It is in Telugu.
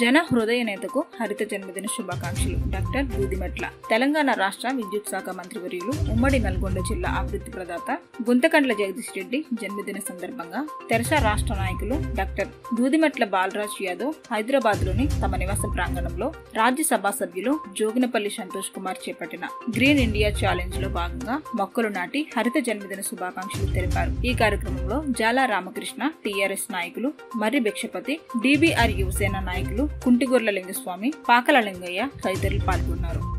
జన హృదయ నేతకు హరిత జన్మదిన శుభాకాంక్షలు డాక్టర్ దూదిమెట్ల తెలంగాణ రాష్ట్ర విద్యుత్ శాఖ మంత్రివర్యులు ఉమ్మడి నల్గొండ జిల్లా అభివృద్ధి ప్రదాత గుంతకండ్ల జగదీష్ రెడ్డి జన్మదిన సందర్భంగా తెరస రాష్ట్ర నాయకులు డాక్టర్ దూదిమెట్ల బాలరాజ్ యాదవ్ హైదరాబాద్ లోని తమ నివాస ప్రాంగణంలో రాజ్యసభ సభ్యులు జోగినపల్లి సంతోష్ కుమార్ చేపట్టిన గ్రీన్ ఇండియా ఛాలెంజ్ లో భాగంగా మొక్కలు నాటి హరిత జన్మదిన శుభాకాంక్షలు తెలిపారు ఈ కార్యక్రమంలో జాలా రామకృష్ణ టీఆర్ఎస్ నాయకులు మర్రి భిక్షపతి డిబిఆర్ యువసేన నాయకులు కుంటిగొర్ల లింగస్వామి పాకల లింగయ్య తదితరులు పాల్గొన్నారు